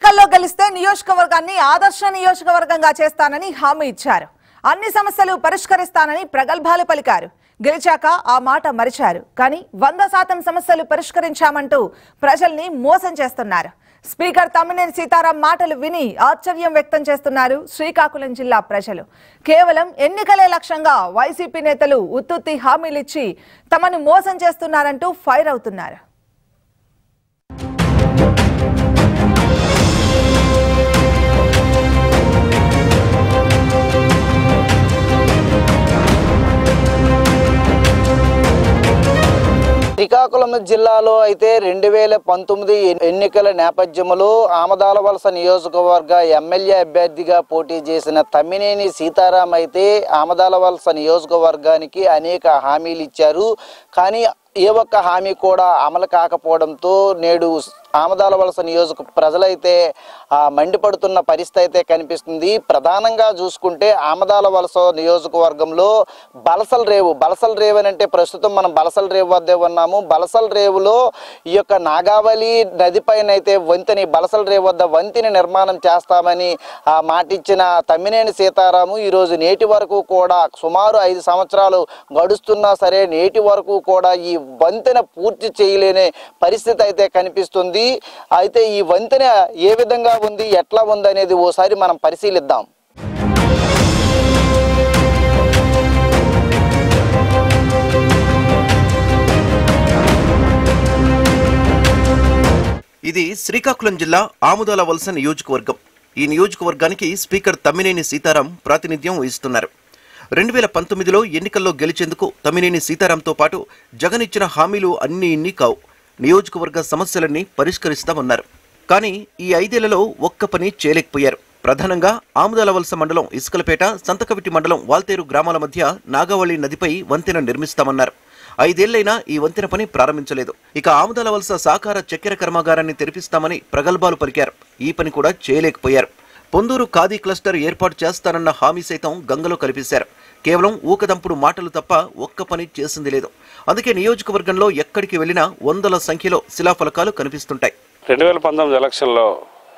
ఎన్నికల్లో గెలిస్తే నియోజకవర్గాన్ని ఆదర్శ నియోజకవర్గంగా చేస్తానని హామీ ఇచ్చారు అన్ని సమస్యలు పరిష్కరిస్తానని ప్రగల్భాలు పలికారు గెలిచాక ఆ మాట మరిచారు కానీ వంద శాతం సమస్యలు పరిష్కరించామంటూ ప్రజల్ని మోసం చేస్తున్నారు స్పీకర్ తమ్మినేని సీతారాం మాటలు విని ఆశ్చర్యం వ్యక్తం చేస్తున్నారు శ్రీకాకుళం జిల్లా ప్రజలు కేవలం ఎన్నికలే లక్ష్యంగా వైసీపీ నేతలు ఉత్తుత్తి హామీలిచ్చి తమను మోసం చేస్తున్నారంటూ ఫైర్ అవుతున్నారు శ్రీకాకుళం జిల్లాలో అయితే రెండు వేల పంతొమ్మిది ఎన్నికల నేపథ్యంలో ఆమదాల వలస నియోజకవర్గ ఎమ్మెల్యే అభ్యర్థిగా పోటీ చేసిన తమ్మినేని సీతారాం అయితే ఆమదాల వలస నియోజకవర్గానికి అనేక హామీలు ఇచ్చారు కానీ ఏ ఒక్క హామీ కూడా అమలు కాకపోవడంతో నేడు ఆమదాల వలస నియోజక ప్రజలైతే ఆ, మండిపడుతున్న పరిస్థితి అయితే కనిపిస్తుంది ప్రధానంగా చూసుకుంటే ఆమదాల వలస నియోజకవర్గంలో బలసల్ రేవు బలసల్ రేవు అని అంటే ప్రస్తుతం మనం బలసల్ రేవు వద్దే ఉన్నాము బలసల్ రేవులో ఈ యొక్క నాగావళి నది పైన అయితే వంతెని బలసల్ రేవు వద్ద వంతెని నిర్మాణం చేస్తామని ఆ మాటిచ్చిన తమ్మినేని సీతారాము ఈరోజు నేటి వరకు కూడా సుమారు ఐదు సంవత్సరాలు గడుస్తున్నా సరే నేటి వరకు కూడా ఈ వంతెన పూర్తి చేయలేని పరిస్థితి అయితే కనిపిస్తుంది అయితే ఈ వంతెన ఏ విధంగా ఉంది ఎట్లా ఉంది అనేది ఓసారి మనం పరిశీలిద్దాం ఇది శ్రీకాకుళం జిల్లా ఆముదాల వలస నియోజకవర్గం ఈ నియోజకవర్గానికి స్పీకర్ తమ్మినేని సీతారాం ప్రాతినిధ్యం వహిస్తున్నారు రెండు వేల పంతొమ్మిదిలో ఎన్నికల్లో గెలిచేందుకు తమ్మినేని సీతారాంతో పాటు జగన్ ఇచ్చిన హామీలు అన్ని ఇన్ని కావు నియోజకవర్గ సమస్యలన్నీ పరిష్కరిస్తామన్నారు కానీ ఈ ఐదేళ్లలో ఒక్క పని చేయలేకపోయారు ప్రధానంగా ఆముదాల వలస మండలం ఇసుకలపేట సంతకవిటి మండలం వాల్తేరు గ్రామాల మధ్య నాగావళి నదిపై వంతెన నిర్మిస్తామన్నారు ఐదేళ్లైనా ఈ వంతెన పని ప్రారంభించలేదు ఇక ఆముదాల వలస సాకార చక్కెర కర్మాగారాన్ని తెరిపిస్తామని ప్రగల్భాలు పలికారు ఈ పని కూడా చేయలేకపోయారు పొందూరు ఖాదీ క్లస్టర్ ఏర్పాటు చేస్తానన్న హామీ సైతం గంగలో కలిపేశారు కేవలం ఊకదంపుడు మాటలు తప్ప ఒక్క పని చేసింది లేదు అందుకే నియోజకవర్గంలో ఎక్కడికి వెళ్లినా వందల సంఖ్యలో శిలాఫలకాలు కనిపిస్తుంటాయి రెండు వేల పంతొమ్మిది ఎలక్షన్లో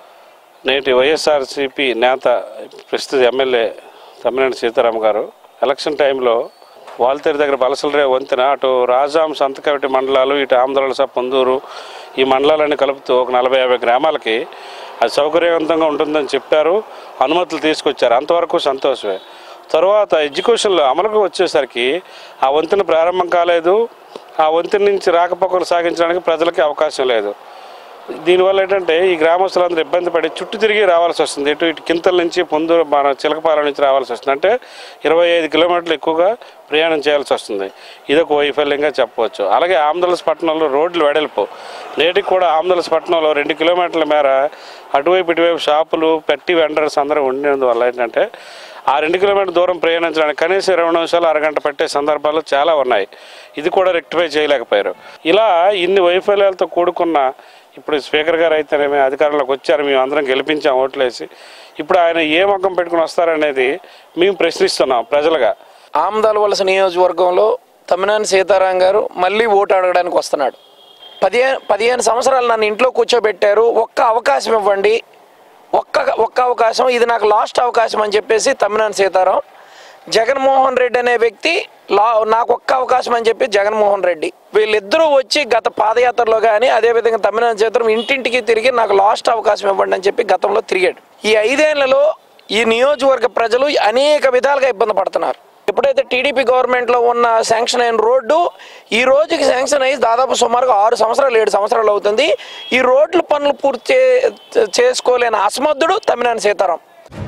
నేటి వైఎస్ఆర్సీపీ నేత ప్రస్తుత ఎమ్మెల్యే తమ్మినేని సీతారాం గారు ఎలక్షన్ టైంలో వాల్తేరు దగ్గర బలసలరే వంతెన అటు రాజాం సంతకవిటి మండలాలు ఇటు ఆంధ్రవలస పొందూరు ఈ మండలాలన్నీ కలుపుతూ ఒక నలభై యాభై గ్రామాలకి అది సౌకర్యవంతంగా ఉంటుందని చెప్పారు అనుమతులు తీసుకొచ్చారు అంతవరకు సంతోషమే తర్వాత ఎడ్యుకేషన్లో అమలుకు వచ్చేసరికి ఆ వంతెన ప్రారంభం కాలేదు ఆ వంతెన నుంచి రాకపోకలు సాగించడానికి ప్రజలకి అవకాశం లేదు దీనివల్ల ఏంటంటే ఈ గ్రామస్తులందరూ ఇబ్బంది పడి చుట్టూ తిరిగి రావాల్సి వస్తుంది ఇటు ఇటు కింతల నుంచి పొందూరు మన చిలకపాలెం నుంచి రావాల్సి వస్తుంది అంటే ఇరవై ఐదు కిలోమీటర్లు ఎక్కువగా ప్రయాణం చేయాల్సి వస్తుంది ఇదొక వైఫల్యంగా చెప్పవచ్చు అలాగే ఆంధ్రలస్ పట్టణంలో రోడ్లు వెడల్పు నేటికి కూడా ఆంధ్రలస్ పట్టణంలో రెండు కిలోమీటర్ల మేర అటువైపు ఇటువైపు షాపులు పెట్టి వెండర్స్ అందరూ ఉండేందువల్ల ఏంటంటే ఆ రెండు కిలోమీటర్ దూరం ప్రయాణించడానికి కనీసం ఇరవై నిమిషాలు అరగంట పట్టే సందర్భాలు చాలా ఉన్నాయి ఇది కూడా రెక్టిఫై చేయలేకపోయారు ఇలా ఇన్ని వైఫల్యాలతో కూడుకున్న ఇప్పుడు స్పీకర్ గారు అయితేనేమి అధికారంలోకి వచ్చారు మేము అందరం గెలిపించాం ఓట్లేసి ఇప్పుడు ఆయన ఏ మొక్కం పెట్టుకుని వస్తారనేది మేము ప్రశ్నిస్తున్నాం ప్రజలుగా ఆమదాల వలస నియోజకవర్గంలో తమ్మినేని సీతారాం గారు మళ్ళీ ఓటు అడగడానికి వస్తున్నాడు పదిహేను పదిహేను సంవత్సరాలు నన్ను ఇంట్లో కూర్చోబెట్టారు ఒక్క అవకాశం ఇవ్వండి ఒక్క ఒక్క అవకాశం ఇది నాకు లాస్ట్ అవకాశం అని చెప్పేసి తమ్మినేని సీతారాం జగన్మోహన్ రెడ్డి అనే వ్యక్తి లా నాకు ఒక్క అవకాశం అని చెప్పి జగన్మోహన్ రెడ్డి వీళ్ళిద్దరూ వచ్చి గత పాదయాత్రలో కానీ అదేవిధంగా తమ్మినేని సీతారాం ఇంటింటికి తిరిగి నాకు లాస్ట్ అవకాశం ఇవ్వండి అని చెప్పి గతంలో తిరిగాడు ఈ ఐదేళ్లలో ఈ నియోజకవర్గ ప్రజలు అనేక విధాలుగా ఇబ్బంది పడుతున్నారు ఎప్పుడైతే టీడీపీ గవర్నమెంట్లో ఉన్న శాంక్షన్ అయిన రోడ్డు ఈ రోజుకి శాంక్షన్ అయ్యి దాదాపు సుమారుగా ఆరు సంవత్సరాలు ఏడు సంవత్సరాలు అవుతుంది ఈ రోడ్ల పనులు పూర్తి చే- చేసుకోలేని అసమర్థుడు తమ్మినేని సీతారాం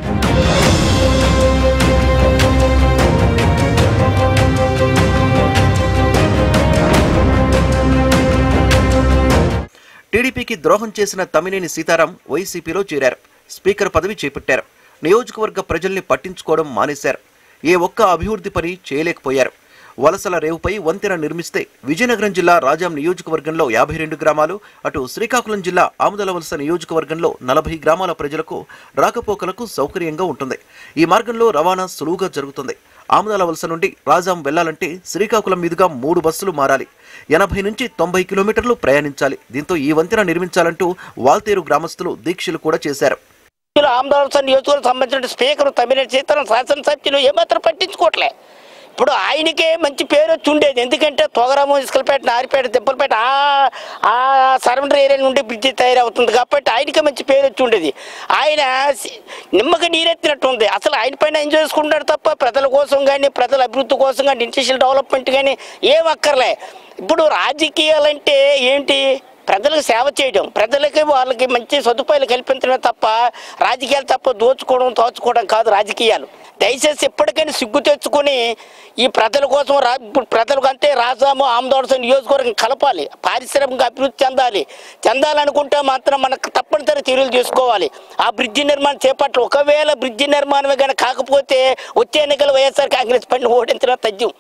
టీడీపీకి ద్రోహం చేసిన తమ్మినేని సీతారాం వైసీపీలో చేరారు స్పీకర్ పదవి చేపట్టారు నియోజకవర్గ ప్రజల్ని పట్టించుకోవడం మానేశారు ఏ ఒక్క అభివృద్ధి పని చేయలేకపోయారు వలసల రేవుపై వంతెన నిర్మిస్తే విజయనగరం జిల్లా రాజాం నియోజకవర్గంలో యాభై రెండు గ్రామాలు అటు శ్రీకాకుళం జిల్లా ఆముదల వలస నియోజకవర్గంలో నలభై గ్రామాల ప్రజలకు రాకపోకలకు సౌకర్యంగా ఉంటుంది ఈ మార్గంలో రవాణా సులువుగా జరుగుతుంది ఆమదాల వలస నుండి రాజాం వెళ్లాలంటే శ్రీకాకుళం మీదుగా మూడు బస్సులు మారాలి ఎనభై నుంచి తొంభై కిలోమీటర్లు ప్రయాణించాలి దీంతో ఈ వంతెన నిర్మించాలంటూ వాల్తేరు గ్రామస్తులు దీక్షలు కూడా చేశారు ఆమదాలసన్ నియోజకవర్గం సంబంధించిన స్పీకర్ తమ్మినేని సీతారాం శాసనసభ్యులు ఏమాత్రం పట్టించుకోవట్లే ఇప్పుడు ఆయనకే మంచి పేరు వచ్చి ఉండేది ఎందుకంటే తొగరాము ఇసుకలపేట నారిపేట దెబ్బలపేట ఆ ఆ సరౌండర్ ఏరియా నుండి బ్రిడ్జి తయారవుతుంది కాబట్టి ఆయనకే మంచి పేరు వచ్చి ఉండేది ఆయన సి- నిమ్మక నీరెత్తినట్టు ఉంది అసలు ఆయన పైన ఎంజాయ్ చేసుకుంటాడు తప్ప ప్రజల కోసం కానీ ప్రజల అభివృద్ధి కోసం కానీ ఇండస్ట్రియల్ డెవలప్మెంట్ కానీ ఏం అక్కర్లే ఇప్పుడు రాజకీయాలంటే ఏంటి ప్రజలకు సేవ చేయడం ప్రజలకి వాళ్ళకి మంచి సదుపాయాలు కల్పించడమే తప్ప రాజకీయాలు తప్ప దోచుకోవడం దోచుకోవడం కాదు రాజకీయాలు దయచేసి ఎప్పటికైనా సిగ్గు తెచ్చుకొని ఈ ప్రజల కోసం రా ఇప్పుడు ప్రజలకు అంటే రాజాము ఆమదోడస నియోజకవర్గం కలపాలి పారిశ్రామిక అభివృద్ధి చెందాలి చెందాలనుకుంటే మాత్రం మనకు తప్పనిసరి చర్యలు తీసుకోవాలి ఆ బ్రిడ్జి నిర్మాణం చేపట్టాలి ఒకవేళ బ్రిడ్జి నిర్మాణమే కానీ కాకపోతే వచ్చే ఎన్నికలు వైఎస్ఆర్ కాంగ్రెస్ పార్టీని ఓడించడం తథ్యం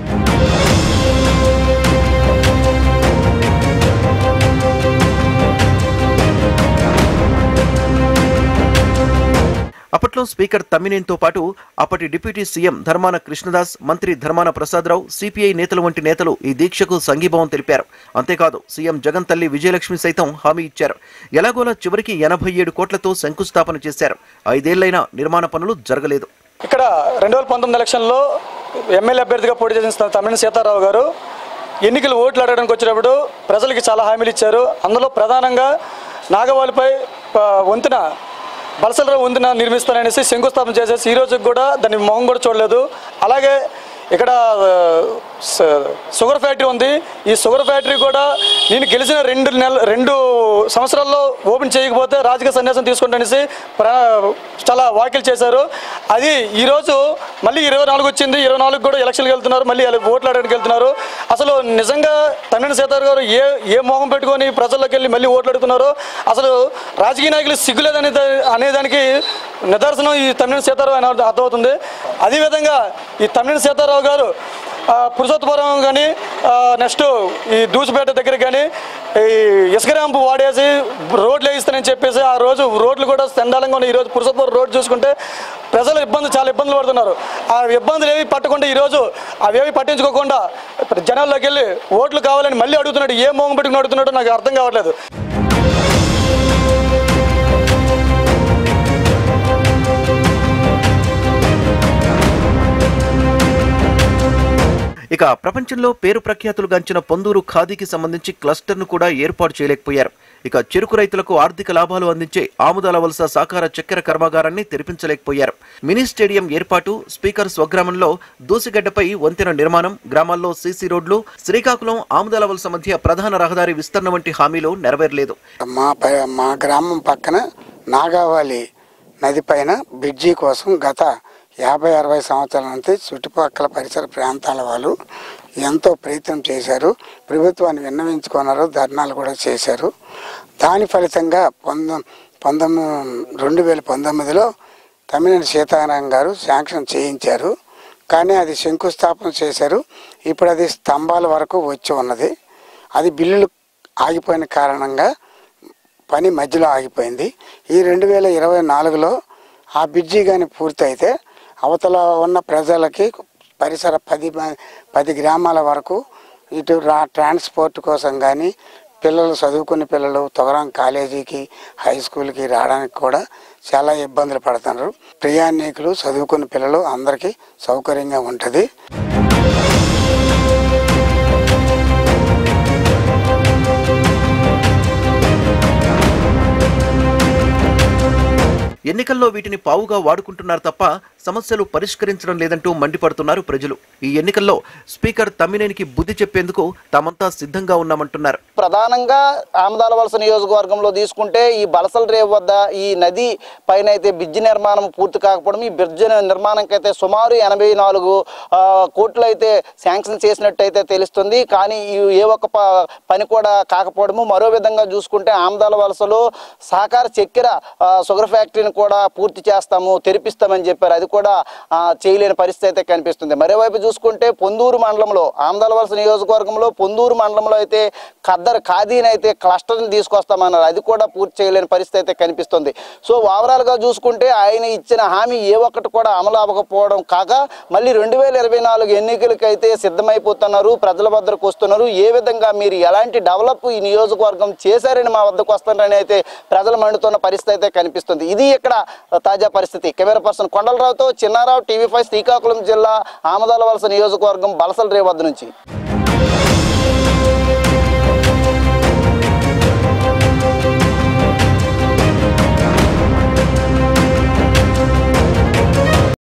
అప్పట్లో స్పీకర్ తమ్మినేనితో పాటు అప్పటి డిప్యూటీ సీఎం ధర్మాన కృష్ణదాస్ మంత్రి ధర్మాన ప్రసాదరావు సిపిఐ నేతలు వంటి నేతలు ఈ దీక్షకు సంఘీభావం తెలిపారు అంతేకాదు సీఎం జగన్ తల్లి విజయలక్ష్మి సైతం హామీ ఇచ్చారు ఎలాగోలా చివరికి ఎనభై ఏడు కోట్లతో శంకుస్థాపన చేశారు ఐదేళ్లైనా నిర్మాణ పనులు జరగలేదు ఇక్కడ రెండు వేల పంతొమ్మిది ఎలక్షన్లో ఎమ్మెల్యే అభ్యర్థిగా పోటీ చేసిన తమ్మినేని సీతారావు గారు ఎన్నికలు ఓట్లు అడగడానికి వచ్చినప్పుడు ప్రజలకి చాలా హామీలు ఇచ్చారు అందులో ప్రధానంగా నాగవాలిపై ఆ, వంతెన బలసల వంతెన నిర్మిస్తాననేసి శంకుస్థాపన చేసేసి ఈ రోజుకి కూడా దాని మొహం కూడా చూడలేదు అలాగే ఇక్కడ ఆ, స- షుగర్ ఫ్యాక్టరీ ఉంది ఈ షుగర్ ఫ్యాక్టరీ కూడా నేను గెలిచిన రెండు నెల రెండు సంవత్సరాల్లో ఓపెన్ చేయకపోతే రాజకీయ సన్యాసం తీసుకుంటానేసి ప్ర- చాలా వ్యాఖ్యలు చేశారు అది ఈరోజు మళ్ళీ ఇరవై నాలుగు వచ్చింది ఇరవై నాలుగు కూడా ఎలక్షన్కి వెళ్తున్నారు మళ్ళీ ఓట్లు ఆడడానికి వెళ్తున్నారు అసలు నిజంగా తమ్మిన సీతారావు గారు ఏ ఏ మోహం పెట్టుకొని ప్రజల్లోకి వెళ్ళి మళ్ళీ ఓట్లు అడుగుతున్నారు అసలు రాజకీయ నాయకులు సిగ్గులేదనే దా- అనేదానికి నిదర్శనం ఈ తమ్మిన సీతారావు అని అర్థమవుతుంది అదేవిధంగా ఈ తమ్మిన సీతారావు గారు ఆ, పురుషోత్తపురం కానీ నెక్స్ట్ ఈ దూసిపేట దగ్గర కానీ ఈ ఇసుక ర్యాంపు వాడేసి రోడ్లు వేయిస్తానని చెప్పేసి ఆ రోజు రోడ్లు కూడా చండాలంగా ఉన్నాయి ఈరోజు పురుషోత్తపురం రోడ్ చూసుకుంటే ప్రజలు ఇబ్బంది చాలా ఇబ్బందులు పడుతున్నారు ఆ ఇబ్బందులు ఏవి పట్టకుండా ఈరోజు అవేవి పట్టించుకోకుండా జనాల్లోకి వెళ్ళి ఓట్లు కావాలని మళ్ళీ అడుగుతున్నాడు ఏ మోహం పెట్టుకుని అడుగుతున్నాడో నాకు అర్థం కావట్లేదు ఇక ప్రపంచంలో పేరు ప్రఖ్యాతులు గాంచిన పొందూరు ఖాదీకి సంబంధించి క్లస్టర్ను కూడా ఏర్పాటు చేయలేకపోయారు ఇక చెరుకు రైతులకు ఆర్థిక లాభాలు అందించే ఆముదాల వలస సాకార చక్కెర కర్మాగారాన్ని తెరిపించలేకపోయారు మినీ స్టేడియం ఏర్పాటు స్పీకర్ స్వగ్రామంలో దూసిగడ్డపై వంతెన నిర్మాణం గ్రామాల్లో సీసీ రోడ్లు శ్రీకాకుళం ఆముదాల వలస మధ్య ప్రధాన రహదారి విస్తరణ వంటి హామీలు నెరవేరలేదు మా ప- మా గ్రామం పక్కన నాగావళి నది పైన బ్రిడ్జి కోసం గత యాభై అరవై సంవత్సరాల నుంచి చుట్టుపక్కల పరిసర ప్రాంతాల వాళ్ళు ఎంతో ప్రయత్నం చేశారు ప్రభుత్వాన్ని విన్నవించుకున్నారు ధర్నాలు కూడా చేశారు దాని ఫలితంగా పంతొ పంతొమ్మిది రెండు వేల పంతొమ్మిదిలో తమిళనాడు సీతారాం గారు శాంక్షన్ చేయించారు కానీ అది శంకుస్థాపన చేశారు ఇప్పుడు అది స్తంభాల వరకు వచ్చి ఉన్నది అది బిల్లులు ఆగిపోయిన కారణంగా పని మధ్యలో ఆగిపోయింది ఈ రెండు వేల ఇరవై నాలుగులో ఆ బ్రిడ్జి కానీ పూర్తయితే అవతల ఉన్న ప్రజలకి పరిసర పది మ- పది గ్రామాల వరకు ఇటు రా ట్రాన్స్పోర్ట్ కోసం కానీ పిల్లలు చదువుకునే పిల్లలు తొగరం కాలేజీకి హై స్కూల్కి రావడానికి కూడా చాలా ఇబ్బందులు పడుతున్నారు ప్రయాణికులు చదువుకునే పిల్లలు అందరికీ సౌకర్యంగా ఉంటుంది ఎన్నికల్లో వీటిని పావుగా వాడుకుంటున్నారు తప్ప సమస్యలు పరిష్కరించడం లేదంటూ మండిపడుతున్నారు ప్రజలు ఈ ఎన్నికల్లో స్పీకర్ తమ్మినేనికి బుద్ధి చెప్పేందుకు తామంతా సిద్ధంగా ఉన్నామంటున్నారు ప్రధానంగా ఆమదాల వలస నియోజకవర్గంలో తీసుకుంటే ఈ బలసల రేవు వద్ద ఈ నది పైన అయితే బ్రిడ్జి నిర్మాణం పూర్తి కాకపోవడం ఈ బ్రిడ్జి నిర్మాణంకి అయితే సుమారు ఎనభై నాలుగు ఆ, కోట్లు అయితే శాంక్షన్ చేసినట్టు అయితే తెలుస్తుంది కానీ ఈ ఏ ఒక్క ప- పని కూడా కాకపోవడము మరో విధంగా చూసుకుంటే ఆమదాల వలసలో సహకార చక్కెర ఆ, షుగర్ ఫ్యాక్టరీని కాలువలను కూడా పూర్తి చేస్తాము తెరిపిస్తామని చెప్పారు అది కూడా ఆ, చేయలేని పరిస్థితి అయితే కనిపిస్తుంది మరోవైపు చూసుకుంటే పొందూరు మండలంలో ఆమదాలవలస నియోజకవర్గంలో పొందూరు మండలంలో అయితే ఖద్దర్ ఖాదీని అయితే క్లస్టర్ని తీసుకొస్తామన్నారు అది కూడా పూర్తి చేయలేని పరిస్థితి అయితే కనిపిస్తుంది సో ఓవరాల్గా చూసుకుంటే ఆయన ఇచ్చిన హామీ ఏ ఒక్కటి కూడా అమలు అవ్వకపోవడం కాక మళ్ళీ రెండు వేల ఇరవై నాలుగు ఎన్నికలకి అయితే సిద్ధమైపోతున్నారు ప్రజల వద్దకు వస్తున్నారు ఏ విధంగా మీరు ఎలాంటి డెవలప్ ఈ నియోజకవర్గం చేశారని మా వద్దకు వస్తున్నారని అయితే ప్రజలు మండుతున్న పరిస్థితి అయితే కనిపిస్తుంది ఇది ఇక్కడ తాజా పరిస్థితి కెమెరా పర్సన్ కొండలరావుతో చిన్నారావు టీవీ ఫైవ్ శ్రీకాకుళం జిల్లా ఆమదాల వలస నియోజకవర్గం బలసల రే వద్ద నుంచి